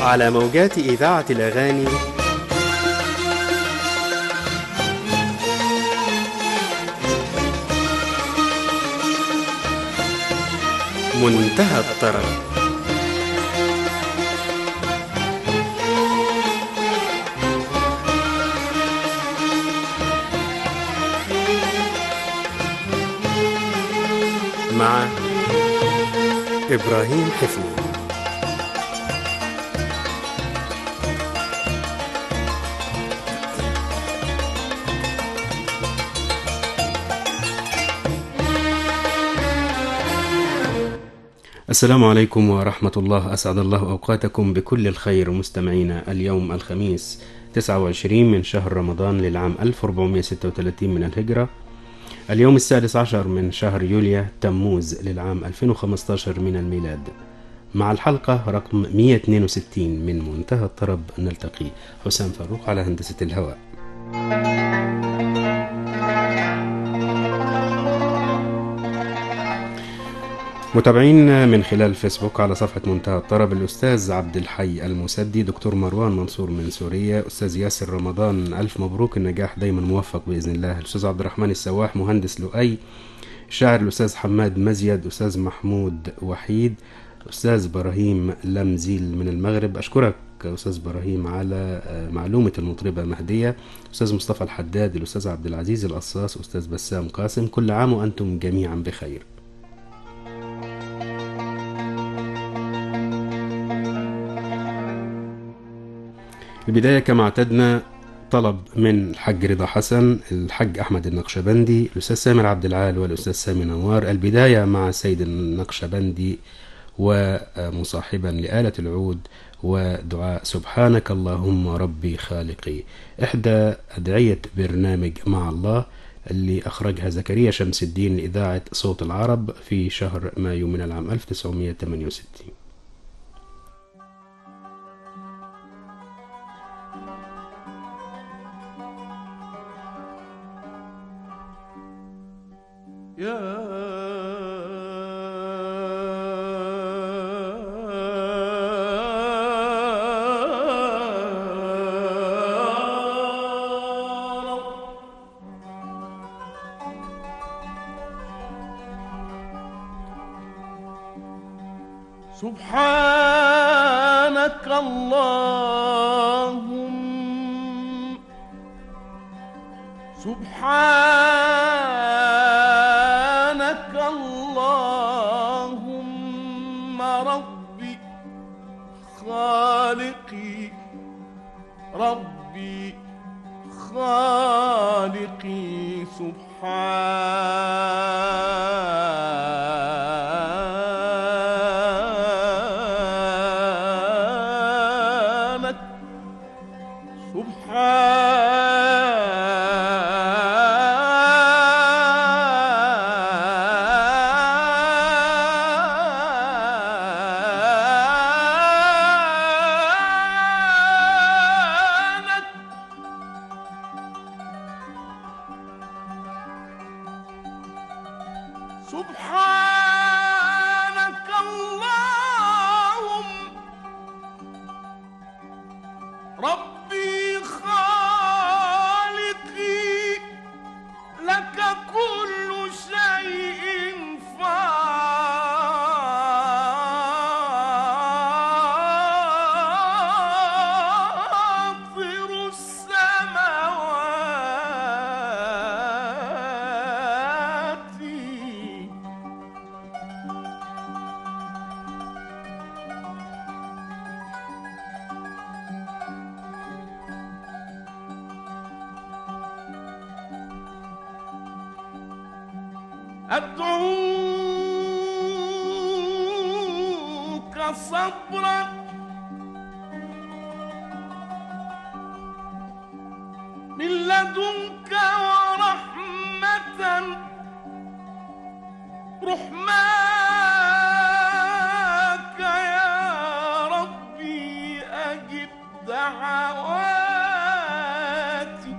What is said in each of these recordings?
على موجات إذاعة الأغاني منتهى الطرب مع إبراهيم حفني السلام عليكم ورحمة الله أسعد الله أوقاتكم بكل الخير مستمعينا اليوم الخميس 29 من شهر رمضان للعام 1436 من الهجرة اليوم السادس عشر من شهر يوليو تموز للعام 2015 من الميلاد مع الحلقة رقم 162 من منتهى الطرب نلتقي حسام فاروق على هندسة الهواء متابعين من خلال فيسبوك على صفحة منتهى الطرب الأستاذ عبد الحي المسدي دكتور مروان منصور من سوريا أستاذ ياسر رمضان ألف مبروك النجاح دايما موفق بإذن الله الأستاذ عبد الرحمن السواح مهندس لؤي الشاعر الأستاذ حماد مزيد أستاذ محمود وحيد أستاذ إبراهيم لمزيل من المغرب أشكرك أستاذ إبراهيم على معلومة المطربة مهدية أستاذ مصطفى الحداد الأستاذ عبد العزيز القصاص أستاذ بسام قاسم كل عام وأنتم جميعا بخير البداية كما اعتدنا طلب من الحاج رضا حسن الحاج أحمد النقشبندي الأستاذ سامر عبد العال والأستاذ سامي نوار البداية مع سيد النقشبندي ومصاحبا لآلة العود ودعاء سبحانك اللهم ربي خالقي إحدى أدعية برنامج مع الله اللي أخرجها زكريا شمس الدين لإذاعة صوت العرب في شهر مايو من العام 1968 يا رب سبحانك اللهم سبحانك اللهم ربي خالقي ربي خالقي سبحانك سبحانك سبحانك اللهم ربي خالقي لك كل شيء فاطر السماوات أدعوك صبرا من لدنك ورحمة رحماك يا ربي أجب دعواتي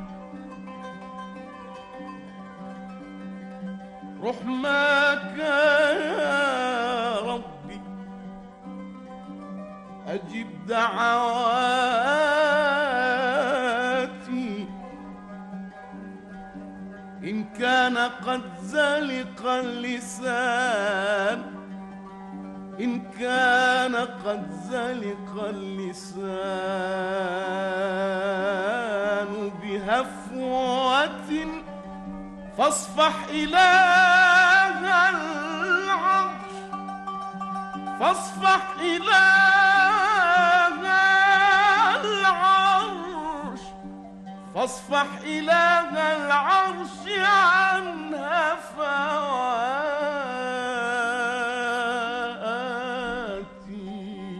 رحماك يا ربي أجب دعواتي إن كان قد زلق اللسان إن كان قد زلق اللسان بهفوة فاصفح إله العرش فاصفح إله العرش فاصفح إله العرش عنها فواتي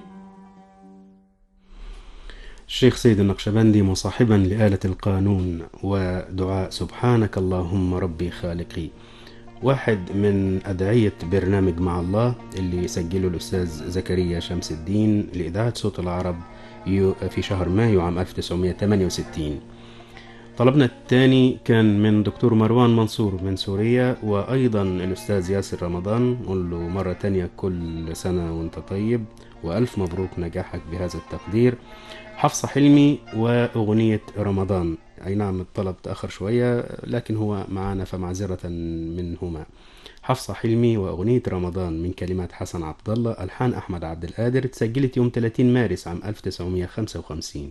الشيخ سيد النقشبندي مصاحبا لآلة القانون ودعاء سبحانك اللهم ربي خالقي واحد من أدعية برنامج مع الله اللي سجله الأستاذ زكريا شمس الدين لإذاعة صوت العرب يو- في شهر مايو عام 1968 طلبنا الثاني كان من دكتور مروان منصور من سوريا وأيضا الأستاذ ياسر رمضان نقول له مرة تانية كل سنة وانت طيب وألف مبروك نجاحك بهذا التقدير حفصة حلمي وأغنية رمضان أي نعم الطلب تأخر شوية لكن هو معنا فمعذرة منهما حفصة حلمي وأغنية رمضان من كلمات حسن عبد الله ألحان أحمد عبد القادر تسجلت يوم 30 مارس عام 1955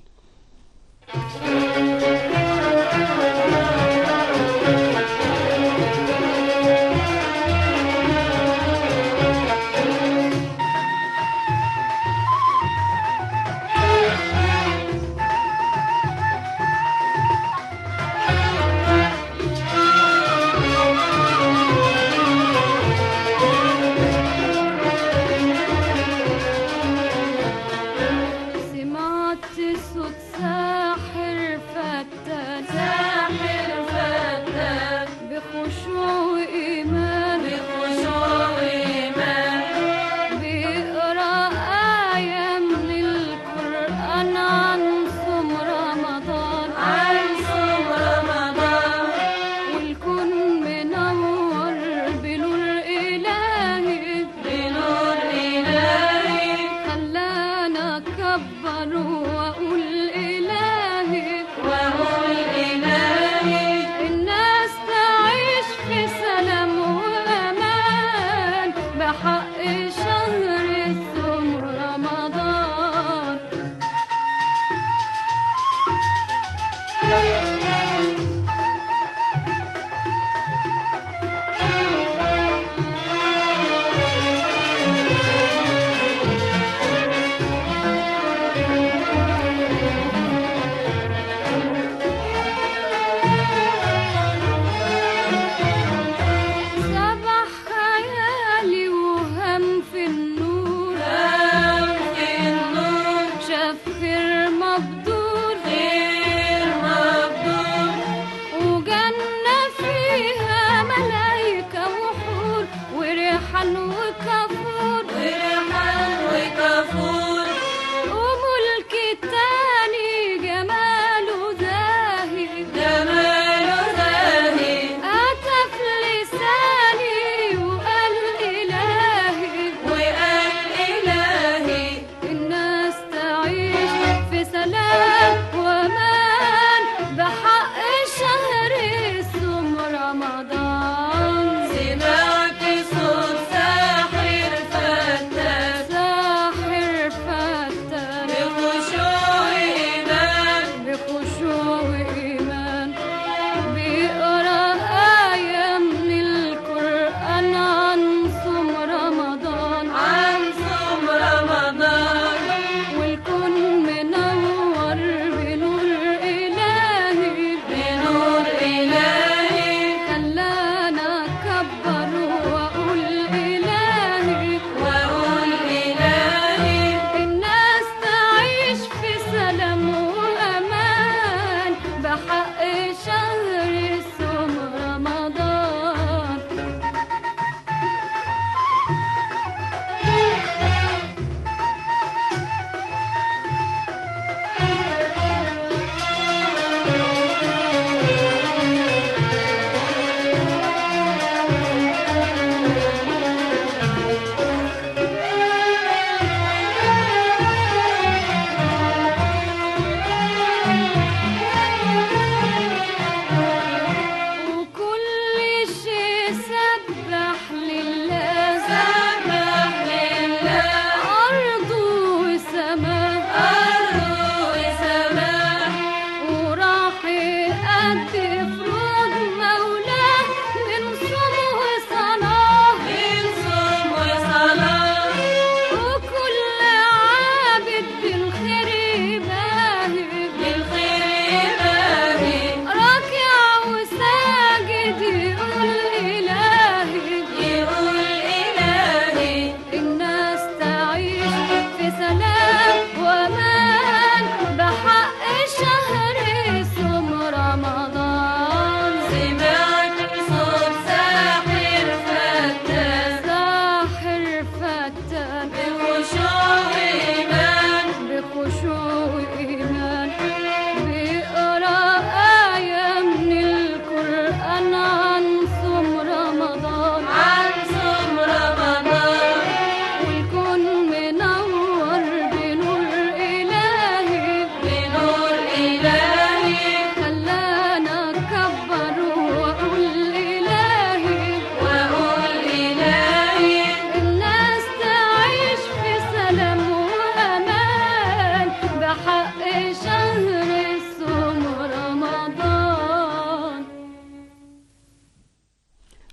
سمعت صوت ساحر فتان ساحر فتان بخشوع وإيمان بخشوع وإيمان بيقرأ آية من القرآن عن صوم رمضان عن صوم رمضان والكون منور بنور إلهي بنور إلهي خلانا أكبر وأقول إلهي وأقول إلهي الناس تعيش في سلام وأمان بحق شهر الصوم رمضان سبح خيالي وهم في النور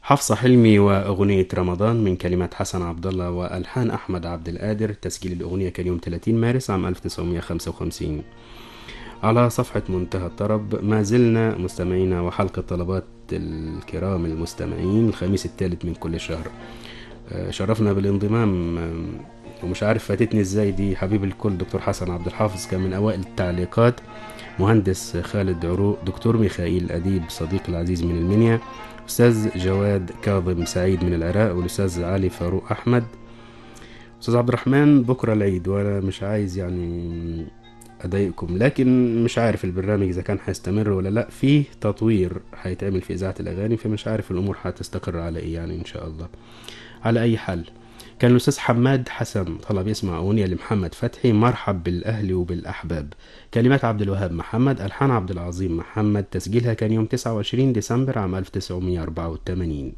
حفصة حلمي وأغنية رمضان من كلمات حسن عبد الله وألحان أحمد عبد القادر تسجيل الأغنية كان يوم 30 مارس عام 1955 على صفحة منتهى الطرب ما زلنا مستمعينا وحلقة طلبات الكرام المستمعين الخميس الثالث من كل شهر آه، شرفنا بالانضمام آم، ومش عارف فاتتني ازاي دي حبيب الكل دكتور حسن عبد الحافظ كان من اوائل التعليقات مهندس خالد عروق دكتور ميخائيل أديب صديق العزيز من المنيا أستاذ جواد كاظم سعيد من العراق والأستاذ علي فاروق أحمد أستاذ عبد الرحمن بكرة العيد وأنا مش عايز يعني أضايقكم لكن مش عارف البرنامج إذا كان هيستمر ولا لأ فيه تطوير هيتعمل في إذاعة الأغاني فمش عارف الأمور هتستقر على إيه يعني إن شاء الله على أي حال كان الأستاذ حماد حسن طلب يسمع أغنية لمحمد فتحي مرحب بالأهل وبالأحباب كلمات عبد الوهاب محمد ألحان عبد العظيم محمد تسجيلها كان يوم 29 ديسمبر عام 1984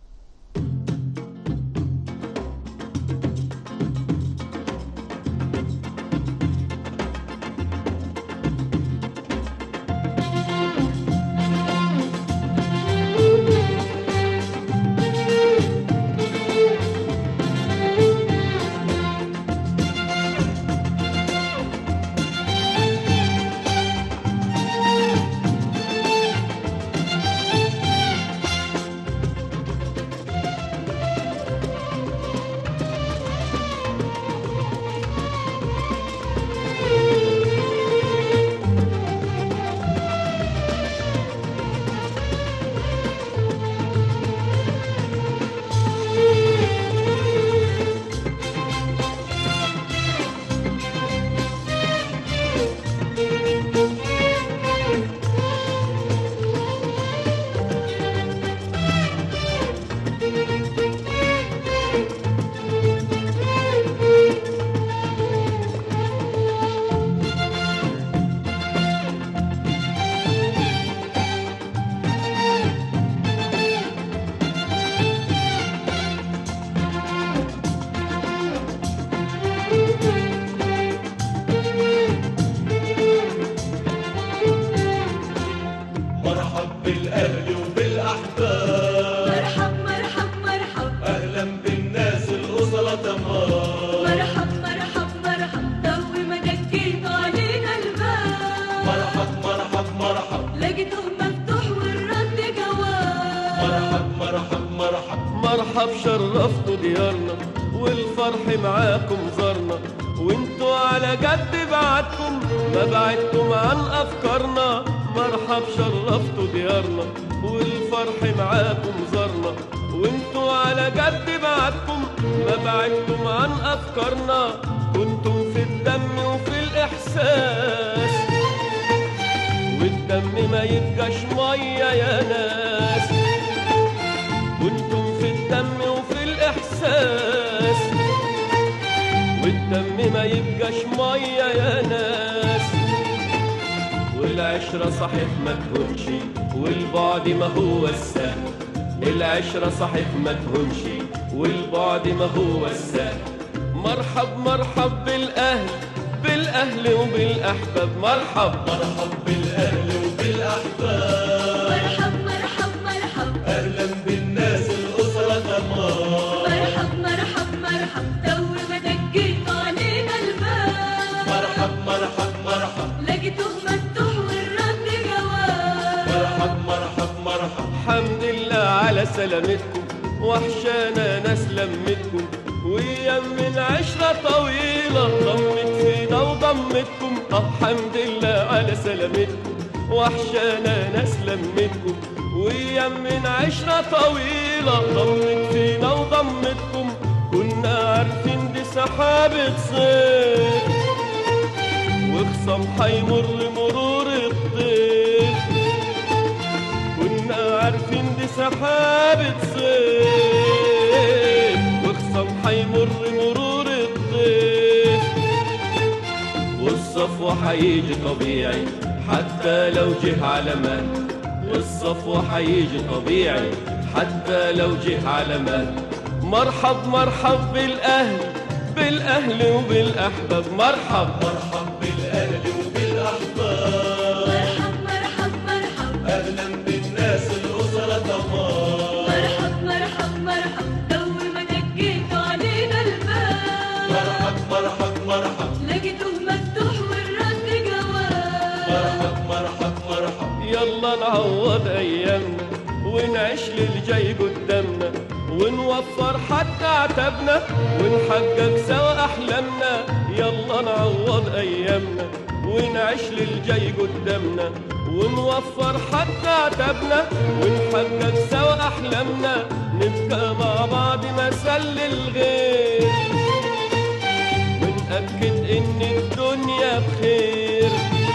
مرحب بالاهل وبالاحباب مرحب مرحب مرحب اهلا بالناس الاصلة تمام مرحب مرحب مرحب تو ما دقيت علينا الباب مرحب مرحب مرحب لقيته مفتوح والرد جواب مرحب مرحب مرحب مرحب شرفتوا ديارنا والفرح معاكم زارنا وانتوا على قد بعدكم ما بعدتم عن افكارنا مرحب شرفتوا ديارنا والفرح معاكم زارنا وانتوا على قد بعدكم ما بعدتم عن افكارنا كنتم في الدم وفي الاحساس والدم ما يبقاش ميه يا ناس كنتم في الدم وفي الإحساس والدم ما يبقاش مية يا ناس والعشرة صحيح ما تهونش والبعد ما هو السهل العشرة صحيح ما تهونش والبعد ما هو السهل مرحب مرحب بالأهل بالأهل وبالأحباب مرحب مرحب بالاهل وبالاحباب مرحب مرحب مرحب اهلا بالناس الاصلة تمام مرحب مرحب مرحب تو ما دقيت علينا الباب مرحب مرحب مرحب لقيته مفتوح والرد جواب مرحب مرحب مرحب الحمد لله على سلامتكم وحشانا ناس لمتكم وايام من عشرة طويلة ضمت فينا وضمتكم اه الحمد لله على سلامتكم وحشانا ناس لمتكم وايام من عشرة طويلة ضمت فينا وضمتكم كنا عارفين دي سحابة صيف وخصم حيمر مرور الطيف كنا عارفين دي سحابة صيف وخصم حيمر مرور الطيف والصفو حيجي طبيعي حتى لو جه على مال والصفو حيجي طبيعي حتى لو جه على مال مرحب مرحب بالأهل بالأهل وبالأحباب مرحب مرحب بالاهل وبالاحباب مرحب مرحب مرحب اهلا بالناس الاصلة تمام مرحب مرحب مرحب لقيته مفتوح والرد جواب مرحب مرحب مرحب يلا نعوض ايامنا ونعيش للجاي قدامنا ونوفر حتى عتبنا ونحقق سوا احلامنا يلا نعوض ايامنا ونعيش للجاي قدامنا ونوفر حتى عتبنا ونحقق سوا احلامنا نبقى مع بعض مثل للغير ونأكد ان الدنيا بخير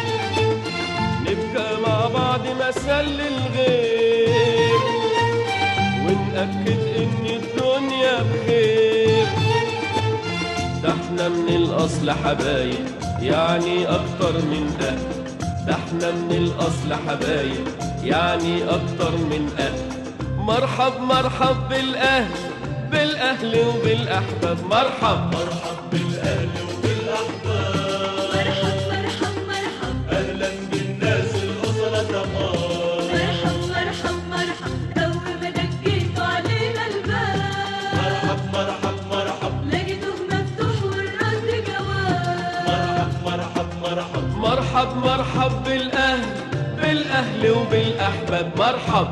نبقى مع بعض مثل للغير ونأكد إن الدنيا بخير ده احنا من الأصل حبايب يعني أكتر من أهل ده احنا من الأصل حبايب يعني أكتر من أهل مرحب مرحب بالأهل بالأهل وبالأحباب مرحب مرحب بالأهل وبالأحباب مرحب مرحب مرحب أهلا بالناس الأسرة تمام مرحب مرحب مرحب لو ما دقيتوا علينا الباب مرحب مرحب مرحب لقيته مفتوح والرد جواب مرحب مرحب مرحب مرحب مرحب بالأهل بالأهل وبالأحباب مرحب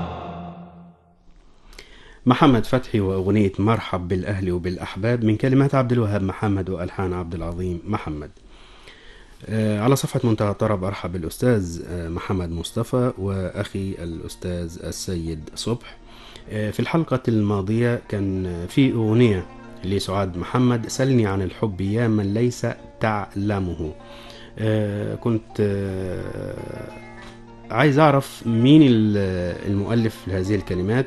محمد فتحي وأغنية مرحب بالأهل وبالأحباب من كلمات عبد الوهاب محمد وألحان عبد العظيم محمد آه، على صفحة منتهى الطرب أرحب بالأستاذ آه، محمد مصطفى وأخي الأستاذ السيد صبح آه، في الحلقة الماضية كان آه، في أغنية لسعاد محمد سلني عن الحب يا من ليس تعلمه آه، كنت آه، عايز أعرف مين ال- المؤلف لهذه الكلمات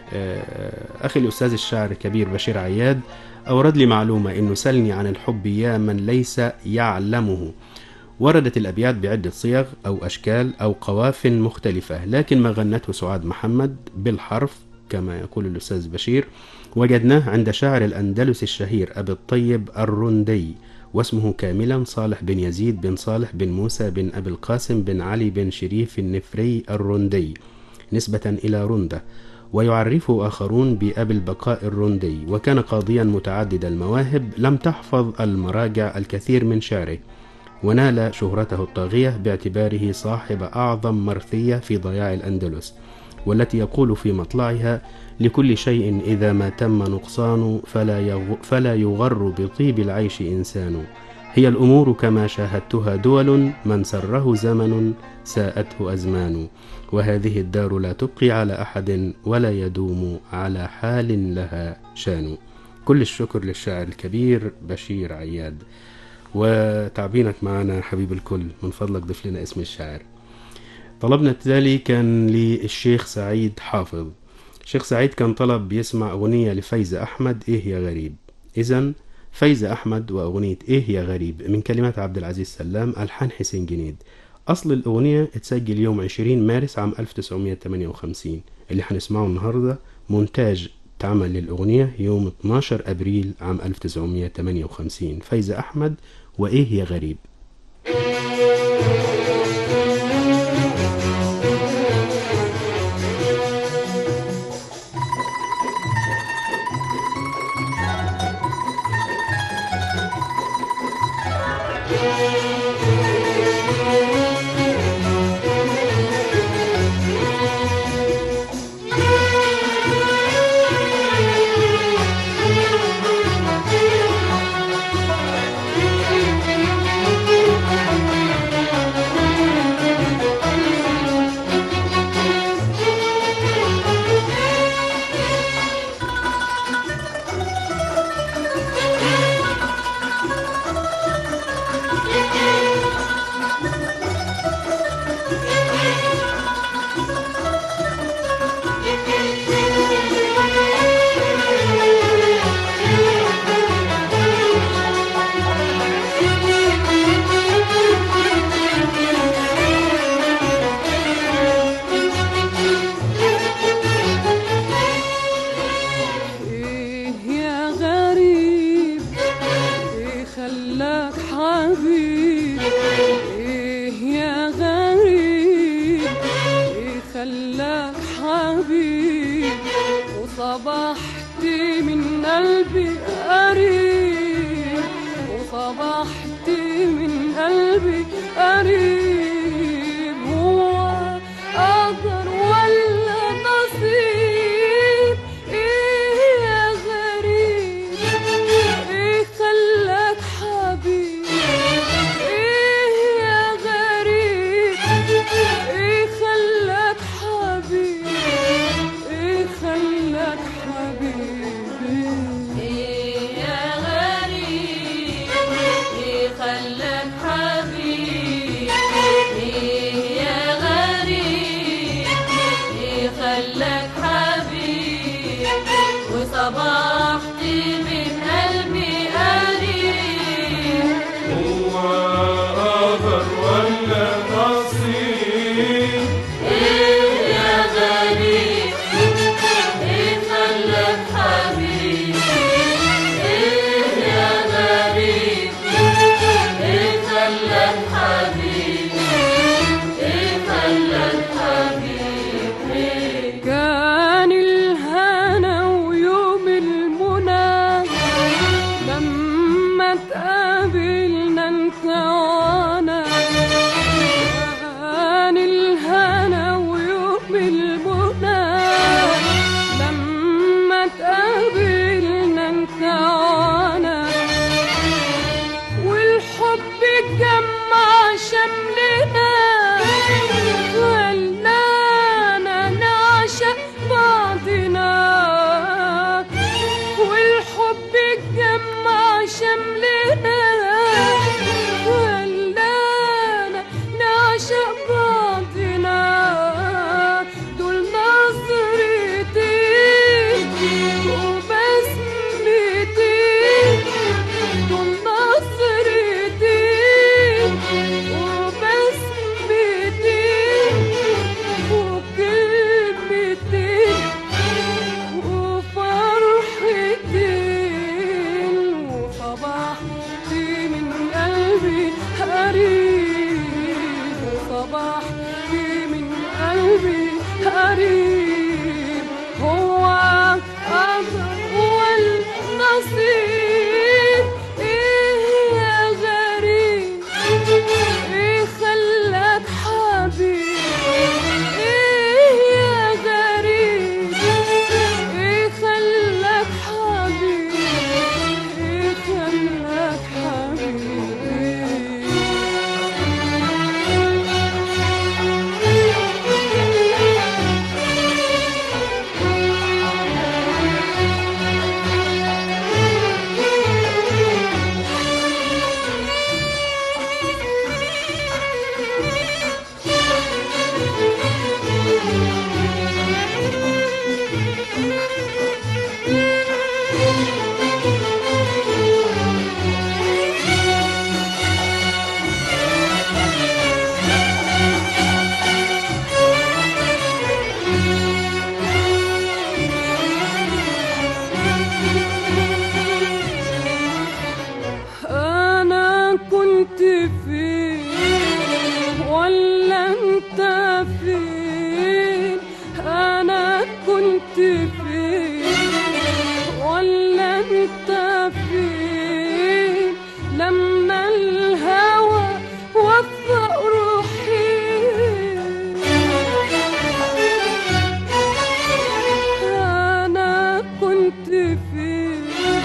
آه، أخي الأستاذ الشاعر الكبير بشير عياد أورد لي معلومة إنه سلني عن الحب يا من ليس يعلمه وردت الأبيات بعدة صيغ أو أشكال أو قواف مختلفة لكن ما غنته سعاد محمد بالحرف كما يقول الأستاذ بشير وجدناه عند شاعر الأندلس الشهير أبي الطيب الرندي واسمه كاملا صالح بن يزيد بن صالح بن موسى بن أبي القاسم بن علي بن شريف النفري الرندي نسبة إلى رندة ويعرفه آخرون بأبي البقاء الرندي وكان قاضيا متعدد المواهب لم تحفظ المراجع الكثير من شعره ونال شهرته الطاغية باعتباره صاحب أعظم مرثية في ضياع الأندلس والتي يقول في مطلعها لكل شيء إذا ما تم نقصان فلا, يغ فلا يغر بطيب العيش إنسان هي الأمور كما شاهدتها دول من سره زمن ساءته أزمان وهذه الدار لا تبقي على أحد ولا يدوم على حال لها شان كل الشكر للشاعر الكبير بشير عياد وتعبينك معنا حبيب الكل من فضلك ضيف لنا اسم الشاعر طلبنا التالي كان للشيخ سعيد حافظ الشيخ سعيد كان طلب بيسمع أغنية لفايزة أحمد إيه يا غريب إذا فايزة أحمد وأغنية إيه يا غريب من كلمات عبد العزيز سلام ألحان حسين جنيد أصل الأغنية اتسجل يوم 20 مارس عام 1958 اللي هنسمعه النهاردة مونتاج اتعمل للأغنية يوم 12 أبريل عام 1958 فايزة أحمد وإيه يا غريب ايه يا غريب ايه خلاك حبيب ايه يا غريب ايه خلاك حبيب وصبحت من قلبي قريب وصبحت لما تقابلنا انت وانا كان الهنا ويوم المنى لما تقابلنا انت وانا والحب جمع شملنا خلانا نعشق بعضنا والحب جمع شملنا خلانا نعشق بعضنا دول نظرتين وبسمتين دول نظرتين وبسمتين وكلمتين وفرحتين وصبحت من قلبي قريب وصبحت من قلبي قريب هو قدر والنصيب ايه يا غريب ايه خلاك حبيب ايه يا غريب ايه خلاك حبيب ايه خلاك حبيب انا كنت فين ولا انت فين انا كنت فين ولا انت فين لما الهوى وفق روحي انا كنت فين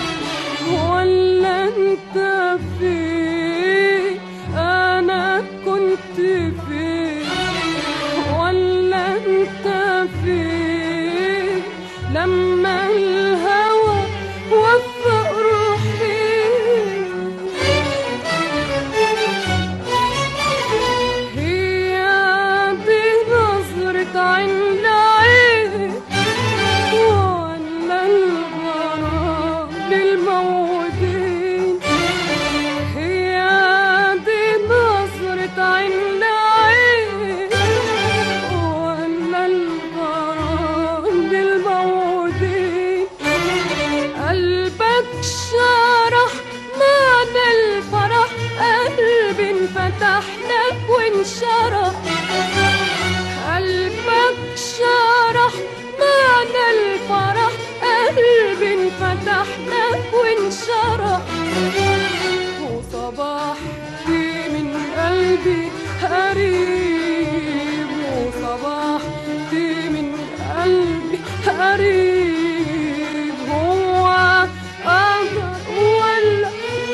ولا انت فين انا كنت فين ولا انت فين لما الهوى وفق روحي هي دي نظرة عين لعين ولا الغرام للموجودين هي دي نظرة عين لعين ولا الغرام للموجودين قلبك شرح معنى الفرح قلبي انفتح لك وانشرح قلبك شرح معنى الفرح قلبي انفتح لك وانشرح وصبحت من قلبي قريب وصبحت من قلبي قريب هو قدر ولا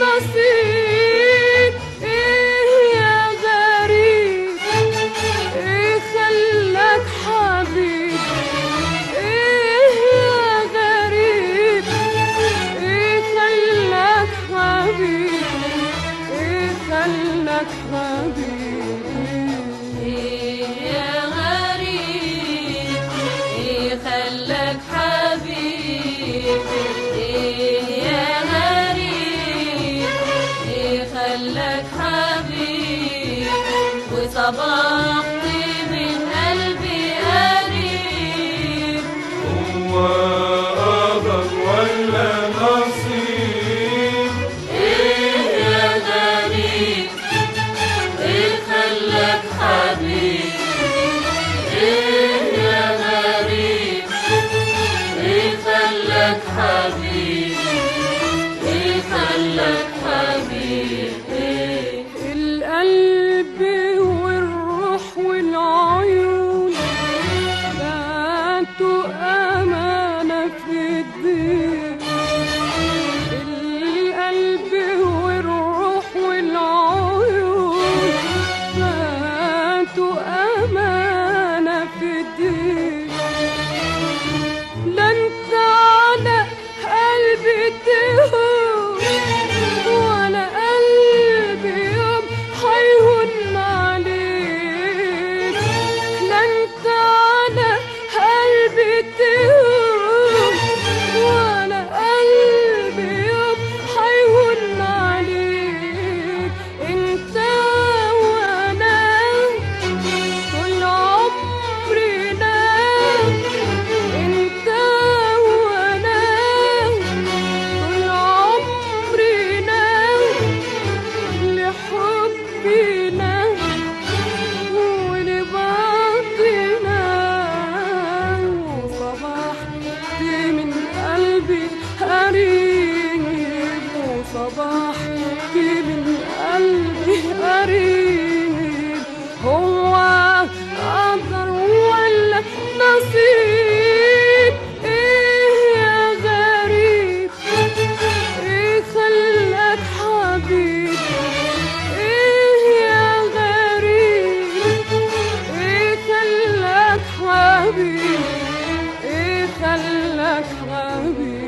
نصيب ايه يا غريب ايه خلاك حبيب ايه يا غريب ايه خلاك حبيب ايه خلاك حبيب ايه يا غريب ايه خلاك حبيب ايه يا غريب ايه خلاك حبيب وصبحت من قلبي قريب هو قدر ولا نصيب ايه يا غريب ايه خلاك حبيب ايه يا غريب ايه خلاك حبيب ايه خلاك حبيب القلب والروح والعيون باتوا أمانة في الدين القلب والروح والعيون باتوا أمانة في الدين لا انت على قلبي تهون ولا قلبي يوم هيهون عليك لا انت على قلبي تهون ولا قلبي يوم هيهون عليك انت وانا طول عمرنا انت وانا طول عمرنا لحبنا ولبعضنا وصبحت من قلبي قريب وصبحت من قلبي قريب هو قدر ولا نصيب ايه يا غريب ايه خلاك حبيب ايه يا غريب ايه خلاك حبيب ايه خلاك حبيب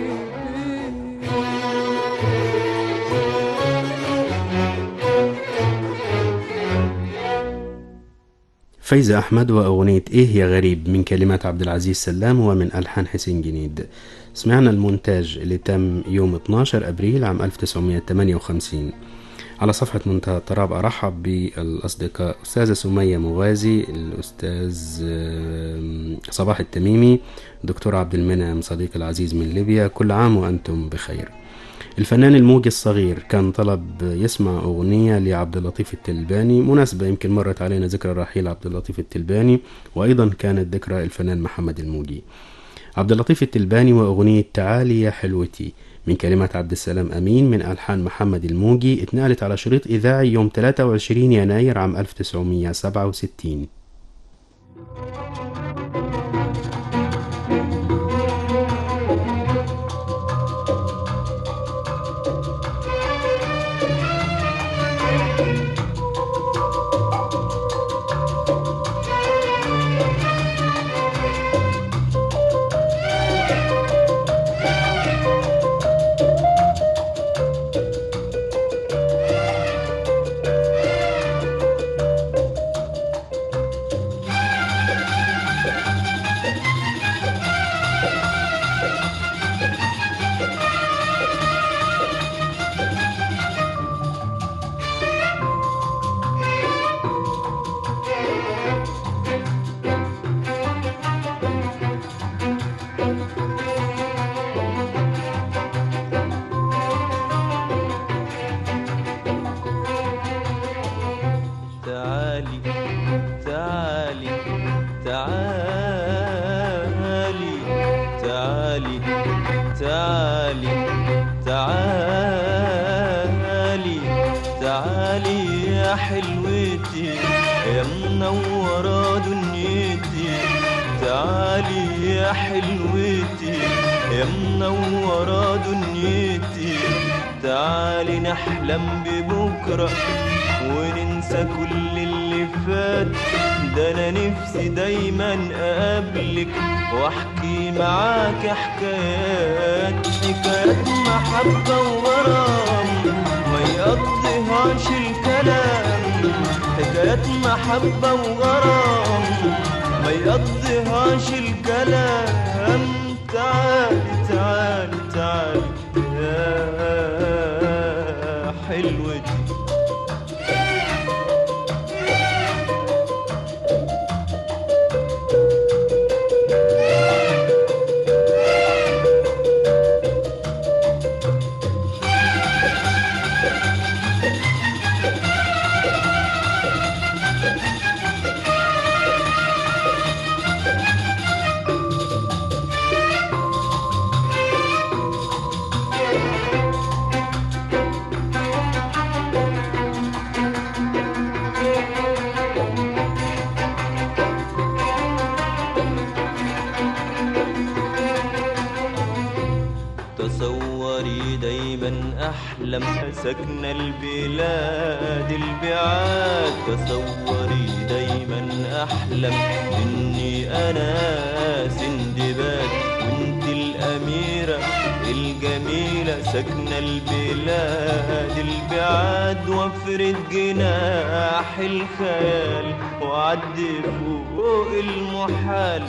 فايزة أحمد وأغنية إيه يا غريب من كلمات عبد العزيز سلام ومن ألحان حسين جنيد سمعنا المونتاج اللي تم يوم 12 أبريل عام 1958 على صفحة منتهى الطراب أرحب بالأصدقاء أستاذة سمية مغازي الأستاذ آم، صباح التميمي دكتور عبد المنعم صديق العزيز من ليبيا كل عام وأنتم بخير الفنان الموجي الصغير كان طلب يسمع أغنية لعبد اللطيف التلباني مناسبة يمكن مرت علينا ذكرى رحيل عبد اللطيف التلباني وأيضا كانت ذكرى الفنان محمد الموجي عبد اللطيف التلباني وأغنية تعالي يا حلوتي من كلمات عبد السلام أمين من ألحان محمد الموجي اتنقلت على شريط إذاعي يوم 23 يناير عام 1967 تعالي تعالي تعالي تعالي تعالي تعالي تعالي يا حلوتي يا منورة دنيتي تعالي يا حلوتي يا منورة دنيتي تعالي نحلم ببكرة وننسى كل اللي فات ده انا نفسي دايما اقابلك واحكي معاك حكايات حكايات محبة وغرام ما يقضيهاش الكلام حكايات محبة وغرام ما يقضيهاش الكلام تعالي تعالي تعالي يا حلوتي أحلم سكن البلاد البعاد تصوري دايما أحلم إني أنا سندباد وانت الأميرة الجميلة سكن البلاد البعاد وافرد جناح الخيال وعدي فوق المحال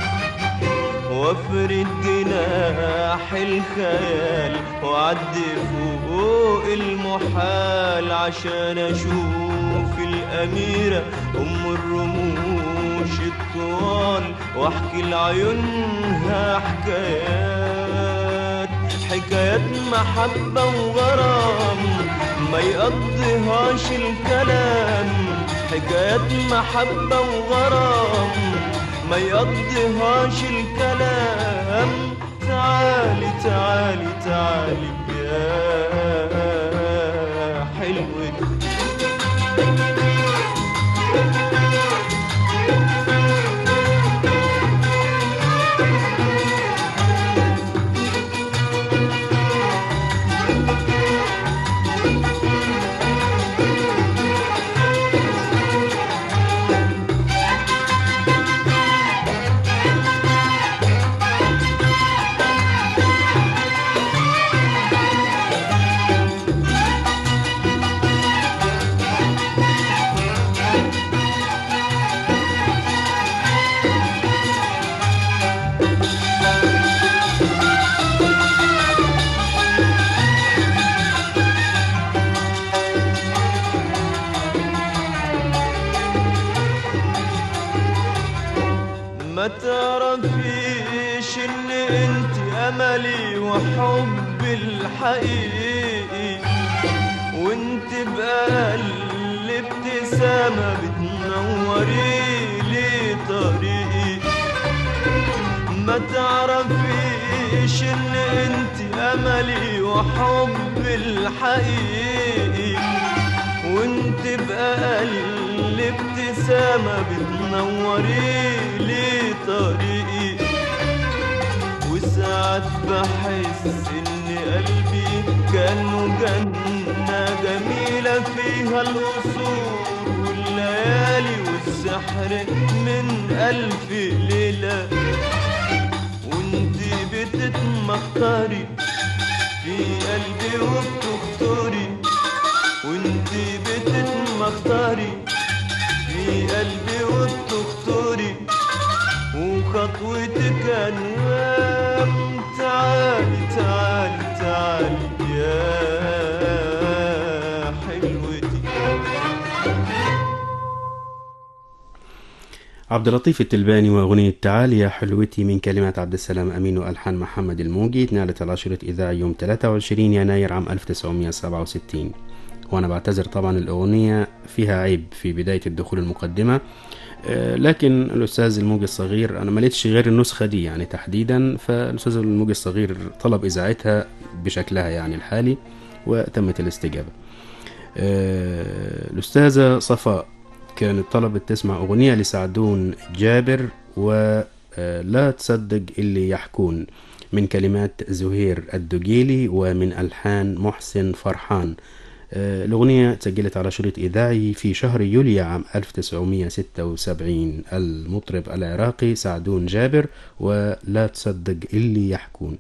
وافرد جناح الخيال وعدي فوق المحال عشان اشوف الاميره ام الرموش الطوال واحكي لعيونها حكايات حكايات محبه وغرام ما يقضيهاش الكلام حكايات محبه وغرام ما يقضيهاش الكلام تعالي تعالي تعالي يا حلوتي ما تعرفيش ان انت املي وحبي الحقيقي وانت بقلب ابتسامة بتنوري لي طريقي ما تعرفيش ان انت املي وحبي الحقيقي وانت بقلب ابتسامة بتنوري لي طريقي وساعات بحس ان قلبي كانه جنة جميلة فيها القصور والليالي والسحر من ألف ليلة وانتي بتتمخطري في قلبي وبتخطري وانتي بتتمخطري في قلبي وبتخطري وخطوتك انوام تعالي تعالي تعالي يا حلوتي عبد اللطيف التلباني وأغنية تعال يا حلوتي من كلمات عبد السلام أمين وألحان محمد الموجي اتنالت العشرة إذاعة يوم 23 يناير عام 1967 وأنا بعتذر طبعا الأغنية فيها عيب في بداية الدخول المقدمة آه، لكن الأستاذ الموجي الصغير أنا ما لقيتش غير النسخة دي يعني تحديدا فالأستاذ الموجي الصغير طلب إذاعتها بشكلها يعني الحالي وتمت الاستجابة آه، الأستاذة صفاء كانت طلبت تسمع أغنية لسعدون جابر ولا تصدق اللي يحكون من كلمات زهير الدجيلي ومن ألحان محسن فرحان آه، الأغنية تسجلت على شريط إذاعي في شهر يوليو عام 1976 المطرب العراقي سعدون جابر ولا تصدق اللي يحكون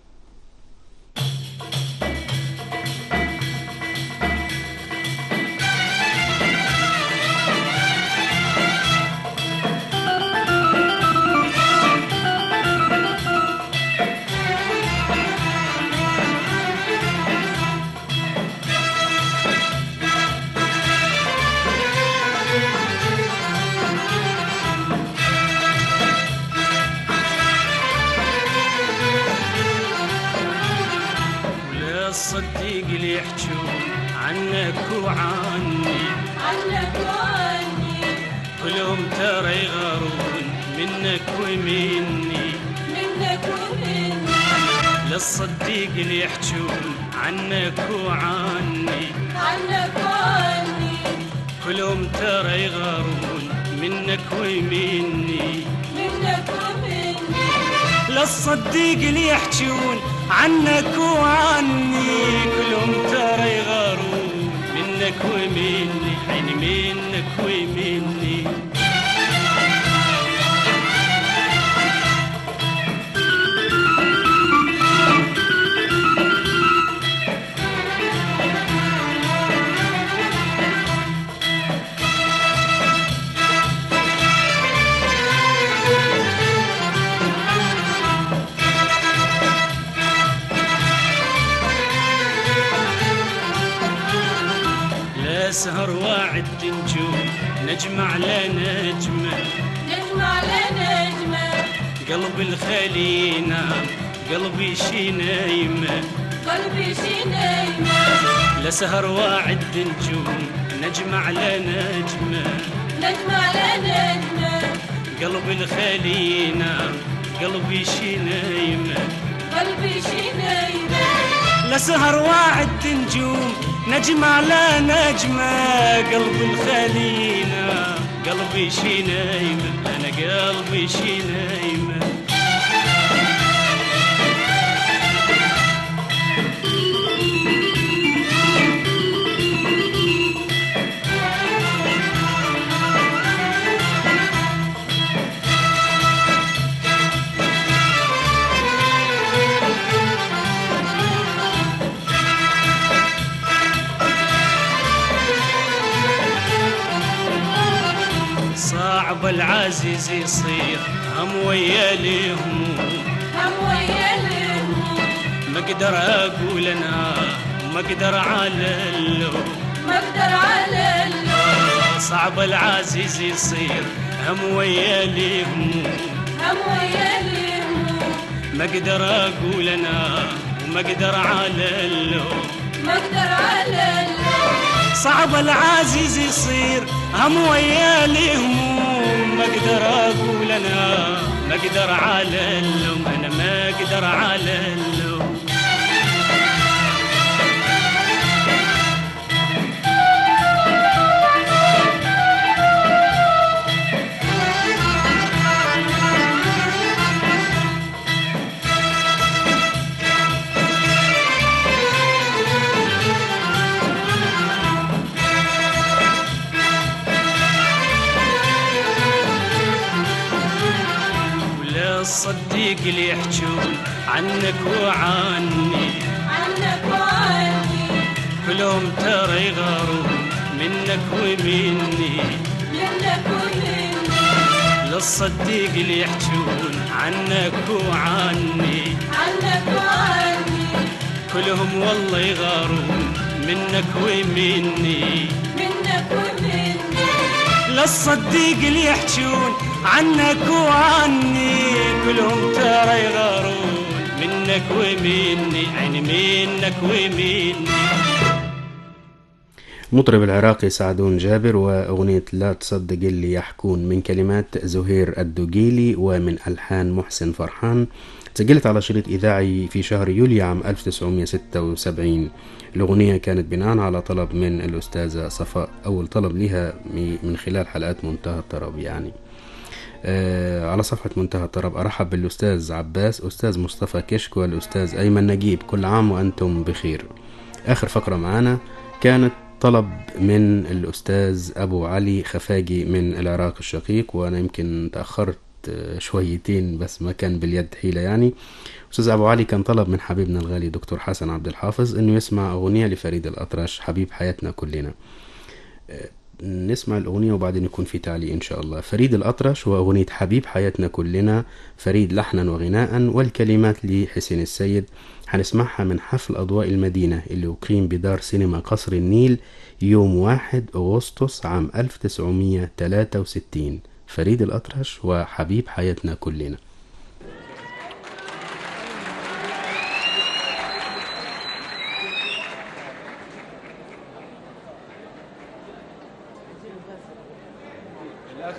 لا تصدق اللي يحجون عنك وعني عنك وعني كلهم ترى يغارون منك ومني منك ومني لا تصدق اللي يحجون عنك وعني عنك وعني كلهم ترى يغارون منك ومني منك ومني لا تصدق اللي يحجون عنك وعني كلهم ترى يغارون منك ومني عيني منك ومني لا سهر واعد نجوم نجمع لا نجمة نجمع لا نجمة قلب الخالي نام قلبي شي نايمه قلبي شي نايمة لا سهر واعد نجوم نجمع لا نجمة نجمع لا نجمة قلب الخالي نام قلبي شي نايمة قلبي شي نايمة لا سهر واعد نجوم نجمع لا نجمة قلب الخالي نام قلبي شي نايمة أنا قلبي شي نايمة صعب العزيز يصير هم ويا الهموم هم ويا الهموم ما اقدر اقول انا ما اقدر على اللوم ما اقدر على اللوم صعب العزيز يصير هم ويا الهموم هم ويا الهموم ما اقدر اقول انا وما اقدر على اللوم ما اقدر على اللوم صعب العزيز يصير هم ويا الهموم ما اقدر اقول انا ما اقدر على اللوم انا ما اقدر على اللوم ولا تصدق اللي يحجون عنك وعني عنك وعني كلهم ترى يغارون منك ومني منك ومني لا تصدق اللي يحجون عنك وعني عنك وعني كلهم والله يغارون منك ومني منك ومني لا تصدق اللي يحجون عنك وعني كلهم ترى يغارون منك ومني عيني منك ومني المطرب العراقي سعدون جابر وأغنية لا تصدق اللي يحكون من كلمات زهير الدجيلي ومن ألحان محسن فرحان سجلت على شريط إذاعي في شهر يوليو عام 1976 الأغنية كانت بناء على طلب من الأستاذة صفاء أول طلب لها من خلال حلقات منتهى الطرب يعني آه على صفحة منتهى الطرب أرحب بالأستاذ عباس أستاذ مصطفى كشك والأستاذ أيمن نجيب كل عام وأنتم بخير آخر فقرة معانا كانت طلب من الأستاذ أبو علي خفاجي من العراق الشقيق وأنا يمكن تأخرت آه، شويتين بس ما كان باليد حيلة يعني أستاذ أبو علي كان طلب من حبيبنا الغالي دكتور حسن عبد الحافظ إنه يسمع أغنية لفريد الأطرش حبيب حياتنا كلنا آه، نسمع الأغنية وبعدين يكون في تعليق إن شاء الله فريد الأطرش وأغنية حبيب حياتنا كلنا فريد لحنا وغناء والكلمات لحسين السيد هنسمعها من حفل أضواء المدينة اللي أقيم بدار سينما قصر النيل يوم 1 أغسطس عام 1963 فريد الأطرش وحبيب حياتنا كلنا الأخ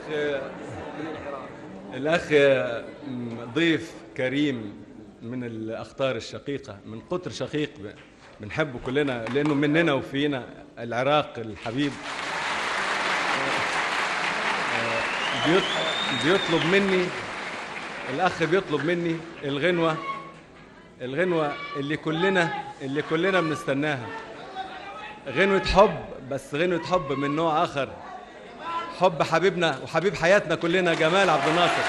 الأخ ضيف كريم من الأخطار الشقيقة من قطر شقيق بنحبه كلنا لأنه مننا وفينا العراق الحبيب بيط- بيطلب مني الأخ بيطلب مني الغنوة الغنوة اللي كلنا اللي كلنا بنستناها غنوة حب بس غنوة حب من نوع آخر حب حبيبنا وحبيب حياتنا كلنا جمال عبد الناصر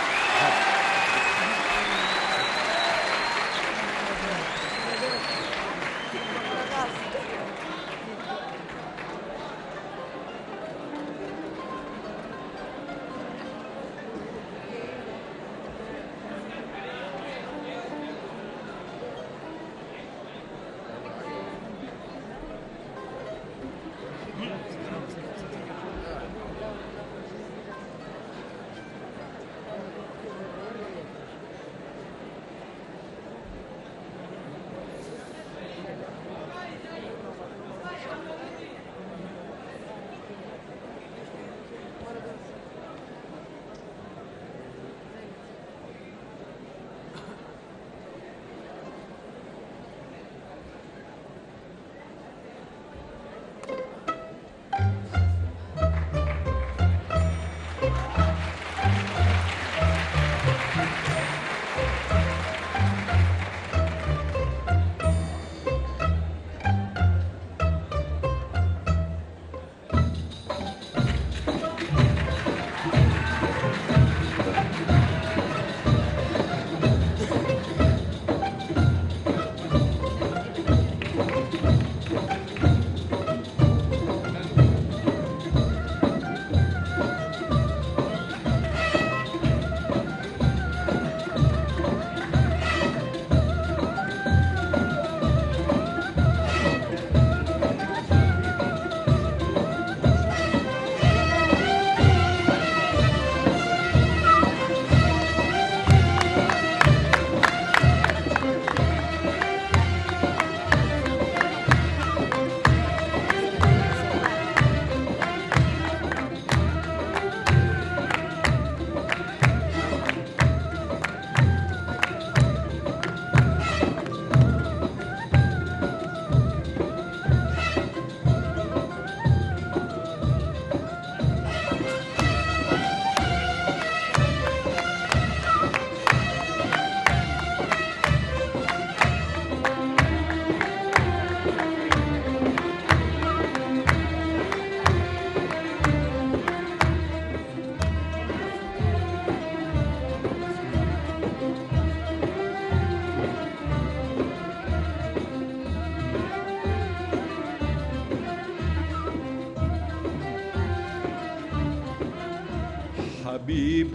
حبيب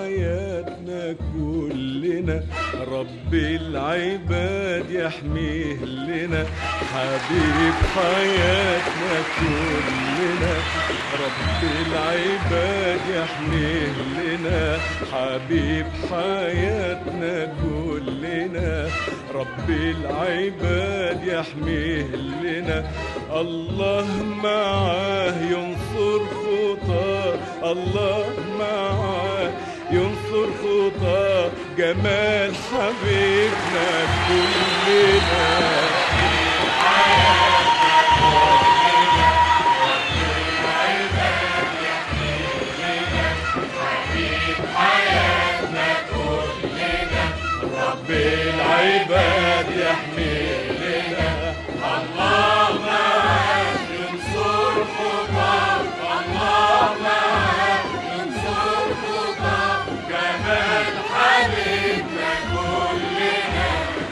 حياتنا كلنا رب العباد يحميه لنا حبيب حياتنا كلنا رب العباد يحميه لنا حبيب حياتنا كلنا رب العباد يحميه لنا الله معاه ينصر خطاه الله معاه ينصر خطاه جمال حبيبنا كلنا رب العباد يحمي لنا الله معاه ينصر خطاه الله معاه ينصر خطاه جمال حبيبنا كلنا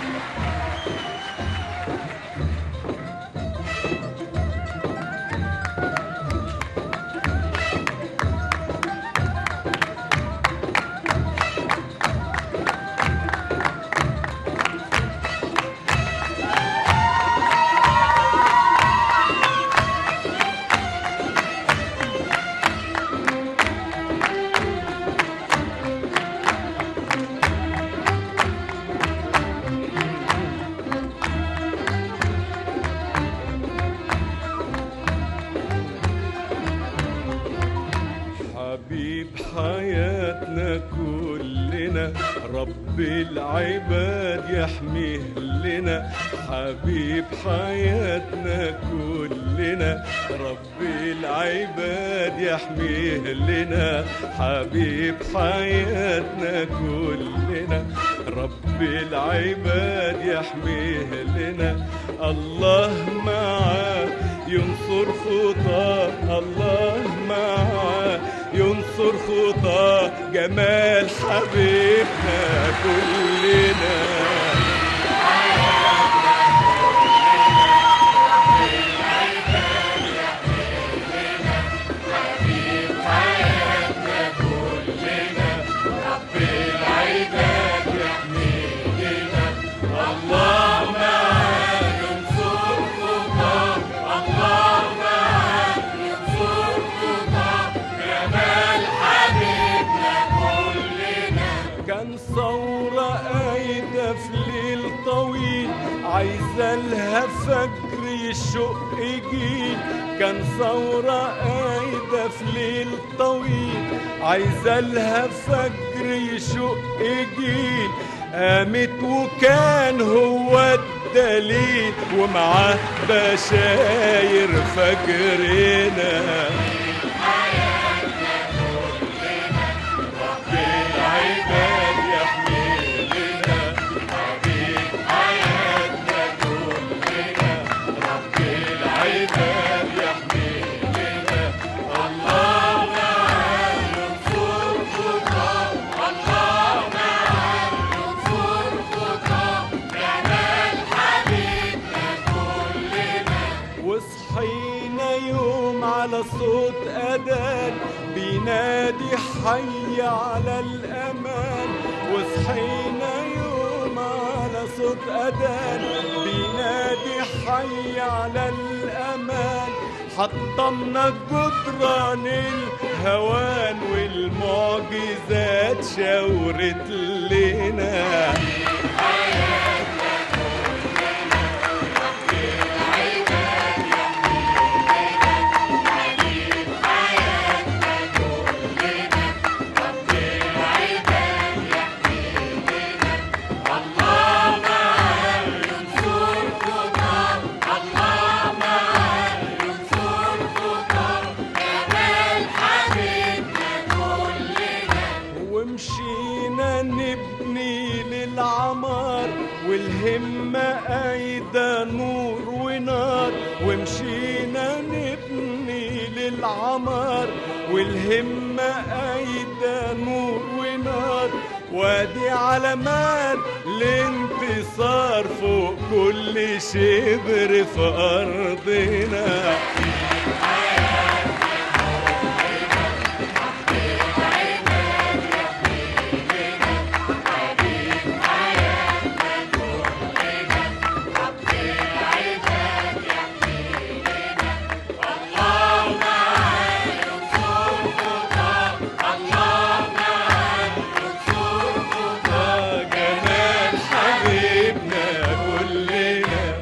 حبيب حياتنا كلنا رب العباد يحميه لنا حبيب حياتنا كلنا رب العباد يحميه لنا حبيب حياتنا كلنا رب العباد يحميه لنا الله معاه ينصر خطاه الله معاه ينصر خطاه جمال حبيبنا كلنا كان ثورة قايدة في ليل طويل عايزة لها فجر يشق جيل كان ثورة قايدة في ليل طويل عايزة لها فجر يشق جيل قامت وكان هو الدليل ومعاه بشاير فجرنا العباد يحمينا حبيب حياتنا كلنا رب العباد يحمينا الله معاه ينصر خطاه الله معاه ينصر خطاه جمال حبيبنا كلنا وصحينا يوم على صوت أذان بينادي حي على الأمان وصحينا يوم على صوت أذان بينادي حي على الأمان حطمنا جدران الهوان والمعجزات شاورت لنا ومشينا نبني للعمار والهمة قايدة نور ونار ومشينا نبني للعمار والهمة قايدة نور ونار وادي علامات الانتصار فوق كل شبر في أرضنا جمال حبيبنا كلنا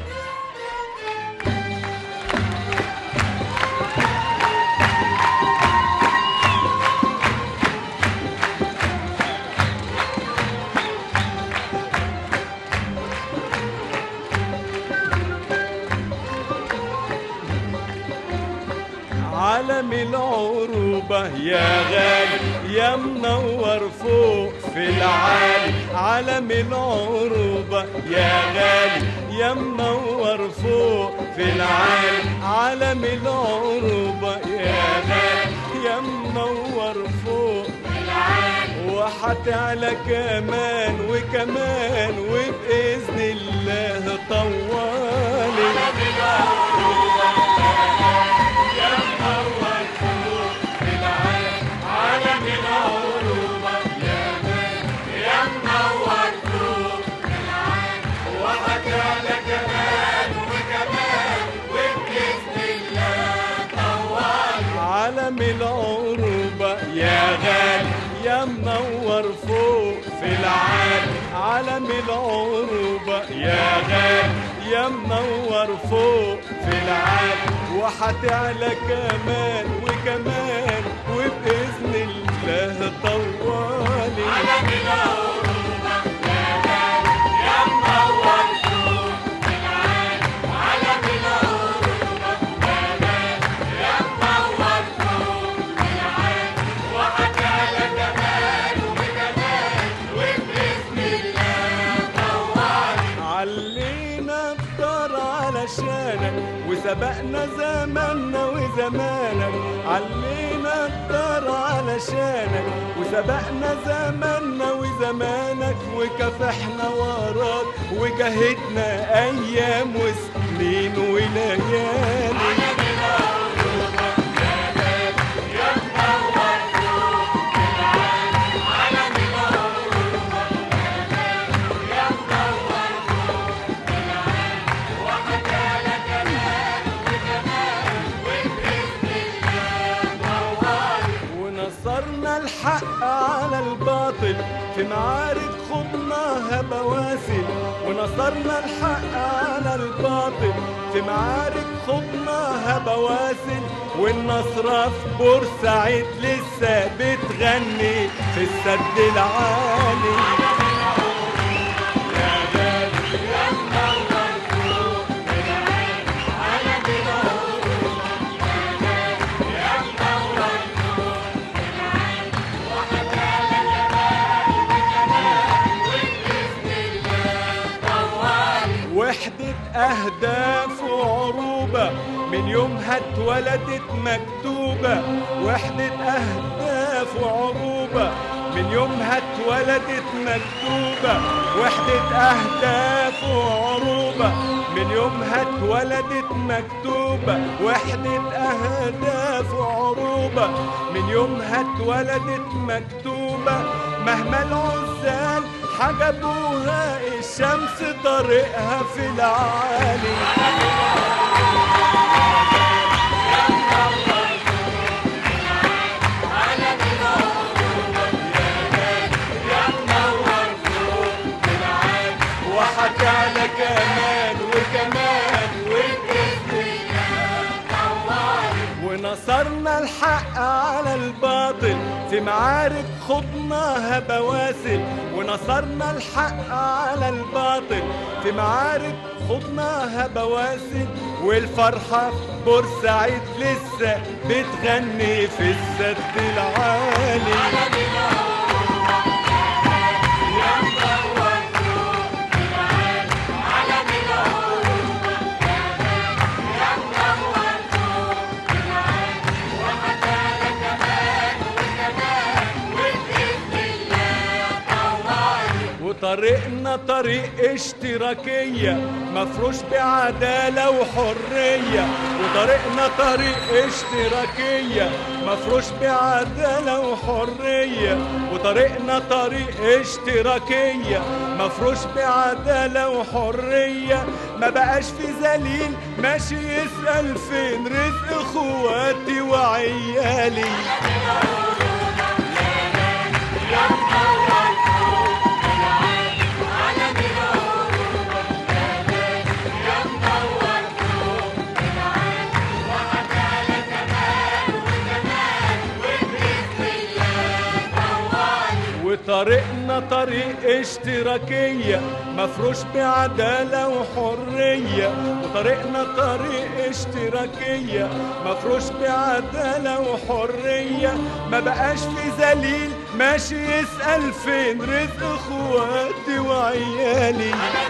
عالم العروبة يا غالي يا منور فوق في العالي عالم العروبة يا غالي يا منور فوق في العالي عالم العروبة يا غالي يا منور فوق وحتعلى كمان وكمان وبإذن الله طوالي عالم العروبة يا غالي يا منور فوق في العالي عالم العروبة يا غالي يا منور فوق في العالي وحتعلى كمان وكمان وبإذن الله طوالي عالم وسبقنا زماننا وزمانك علينا الدار علشانك وسبقنا زماننا وزمانك وكافحنا وراك وجاهدنا ايام وسنين وليالي ونصرنا الحق على الباطل في معارك خضناها بواسل ونصرنا الحق على الباطل في معارك خضناها بواسل والنصرة في بورسعيد لسه بتغني في السد العالي وحدة أهداف وعروبة من يومها اتولدت مكتوبة وحدة أهداف وعروبة من يومها اتولدت مكتوبة وحدة أهداف وعروبة من يومها اتولدت مكتوبة وحدة أهداف وعروبة من يومها اتولدت مكتوبة مهما العزال حجبوها الشمس طريقها في العالي وحكى كمان وكمان ونصرنا الحق على الباطل في معارك خضناها بواسل ونصرنا الحق على الباطل في معارك خضناها بواسل والفرحة في بورسعيد لسه بتغني في السد العالي وطريقنا طريق اشتراكية مفروش بعدالة وحرية وطريقنا طريق اشتراكية مفروش بعدالة وحرية وطريقنا طريق اشتراكية مفروش بعدالة وحرية ما بقاش في ذليل ماشي يسأل فين رزق اخواتي وعيالي وطريقنا طريق اشتراكية مفروش بعدالة وحرية وطريقنا طريق اشتراكية مفروش بعدالة وحرية ما بقاش في ذليل ماشي يسأل فين رزق اخواتي وعيالي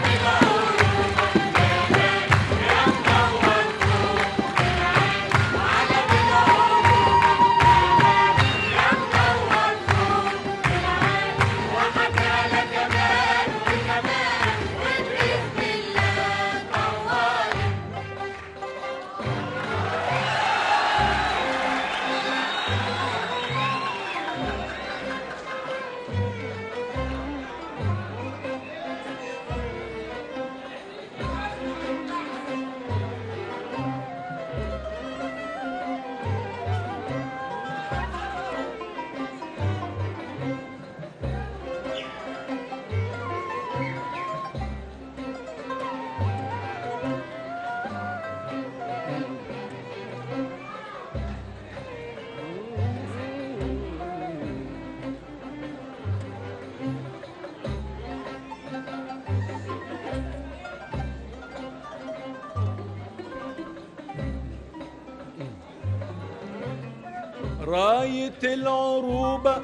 راية العروبة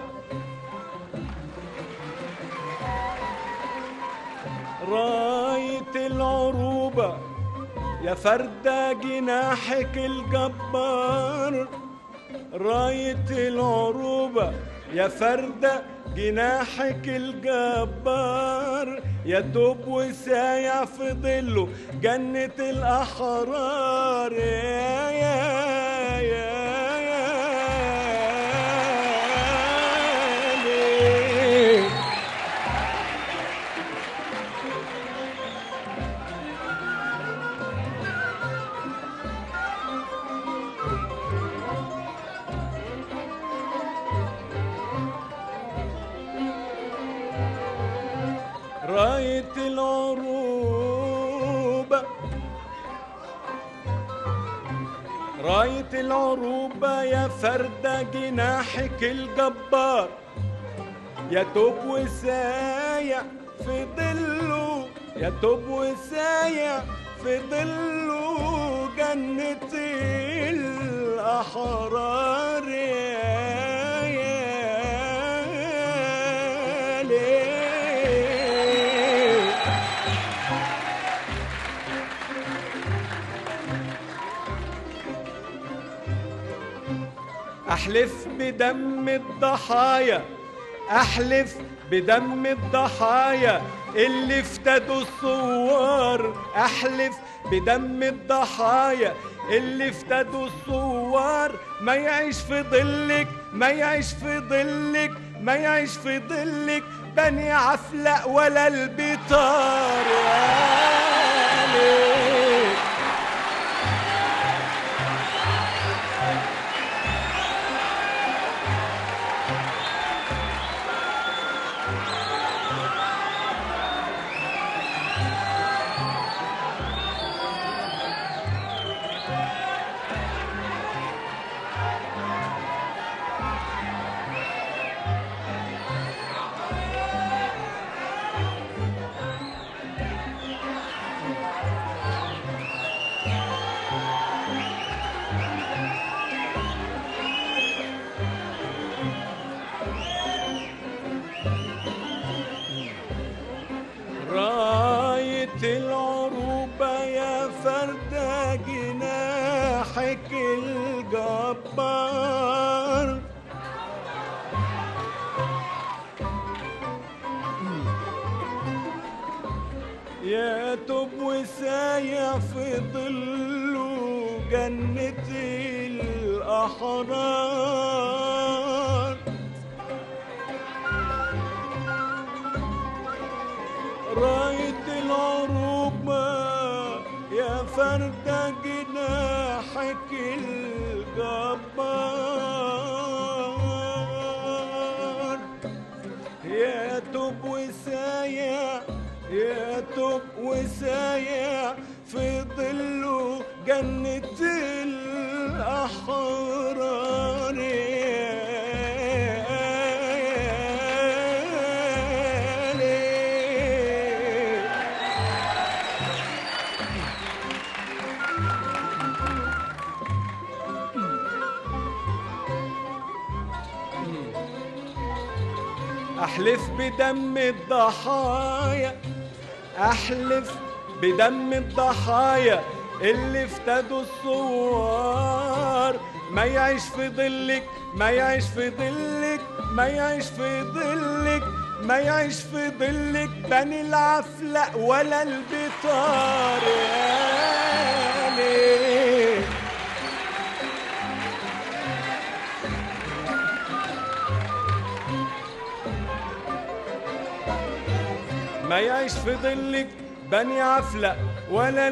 راية العروبة يا فردة جناحك الجبار راية العروبة يا فردة جناحك الجبار يا دوب وسايع في ظله جنة الأحرار يا يا يا يا ليه راية العروبة راية العروبة يا فردة جناحك الجبار يا توب وسايع في ظله يا توب وسايع في ظله جنة الأحرار يا يا ليه احلف بدم الضحايا احلف بدم الضحايا اللي افتدوا الثوار احلف بدم الضحايا اللي افتدوا الثوار ما يعيش في ظلك ما يعيش في ظلك ما يعيش في ظلك بني عفلق ولا البطار يا ليل راية العروبة يا فردة جناحك الجبار يا توب وسايع في ظله جنة الأحرار راية العروبة يا فردة جناحك الجبار يا توب وسايع يا توب وسايع في ظله جنة الأحرار يا ليل احلف بدم الضحايا احلف بدم الضحايا اللي افتدوا الثوار ما يعيش في ظلك ما يعيش في ظلك ما يعيش في ظلك ما يعيش في ظلك بني العفلق ولا البطار يا ليل ما يعيش في ظلك بني عفلق ولا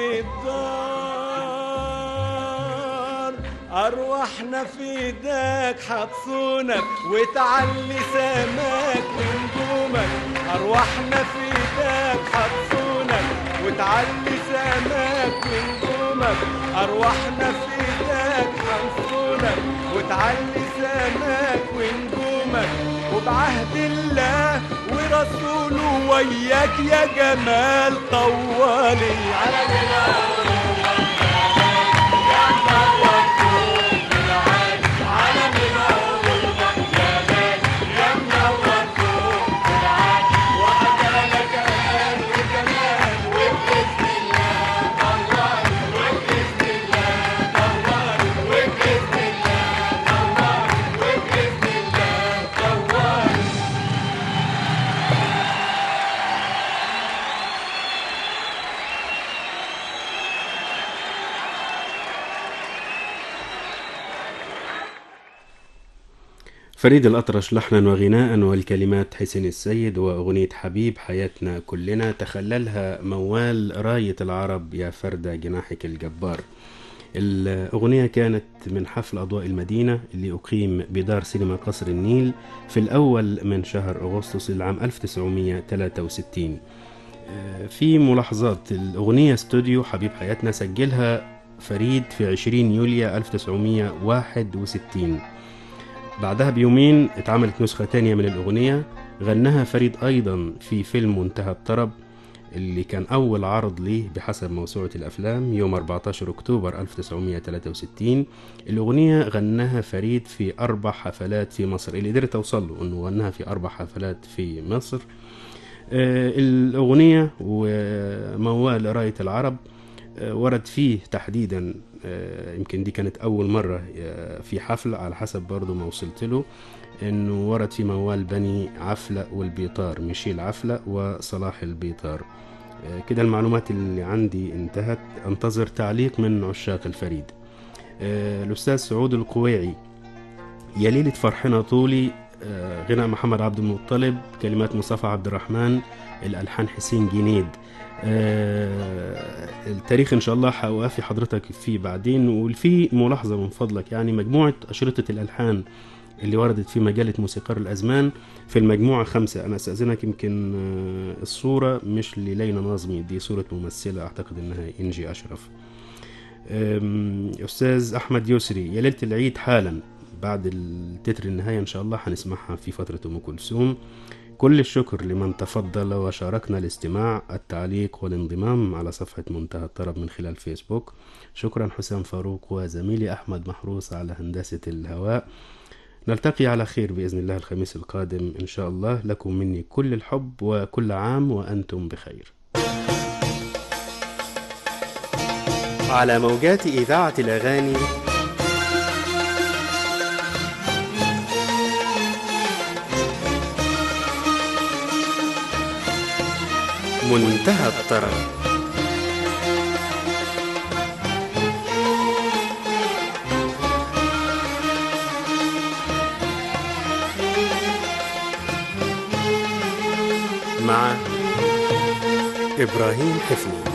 البيضار أرواحنا في ايدك حتصونك وتعلي سماك ونجومك أرواحنا في ايدك حتصونك وتعلي سماك ونجومك أرواحنا في ايدك حتصونك وتعلي سماك ونجومك وبعهد الله ورسوله وياك يا جمال طوالي فريد الأطرش لحنا وغناء والكلمات حسين السيد وأغنية حبيب حياتنا كلنا تخللها موال راية العرب يا فردة جناحك الجبار الأغنية كانت من حفل أضواء المدينة اللي أقيم بدار سينما قصر النيل في الأول من شهر أغسطس العام 1963 آه، في ملاحظات الأغنية استوديو حبيب حياتنا سجلها فريد في 20 يوليو 1961 بعدها بيومين اتعملت نسخة تانية من الأغنية غناها فريد أيضا في فيلم منتهى الطرب اللي كان أول عرض ليه بحسب موسوعة الأفلام يوم 14 أكتوبر 1963 الأغنية غناها فريد في أربع حفلات في مصر اللي قدرت أوصل له إنه غناها في أربع حفلات في مصر آه، الأغنية وموال قراية العرب آه، ورد فيه تحديدا آه، يمكن دي كانت أول مرة آه، في حفل على حسب برضو ما وصلت له إنه ورد في موال بني عفلة والبيطار ميشيل عفلة وصلاح البيطار آه، كده المعلومات اللي عندي انتهت انتظر تعليق من عشاق الفريد آه، الأستاذ سعود القويعي يا ليلة فرحنا طولي آه، غناء محمد عبد المطلب كلمات مصطفى عبد الرحمن الألحان حسين جنيد آه، التاريخ ان شاء الله هوافي حضرتك فيه بعدين وفي ملاحظه من فضلك يعني مجموعه اشرطه الالحان اللي وردت في مجله موسيقار الازمان في المجموعه خمسه انا استاذنك يمكن آه، الصوره مش لليلى ناظمي دي صوره ممثله اعتقد انها انجي اشرف أم، استاذ احمد يسري يا ليله العيد حالا بعد التتر النهايه ان شاء الله هنسمعها في فتره ام كلثوم كل الشكر لمن تفضل وشاركنا الاستماع التعليق والانضمام على صفحة منتهى الطرب من خلال فيسبوك شكرا حسام فاروق وزميلي أحمد محروس على هندسة الهواء نلتقي على خير بإذن الله الخميس القادم إن شاء الله لكم مني كل الحب وكل عام وأنتم بخير على موجات إذاعة الأغاني منتهى الطرب مع إبراهيم حفني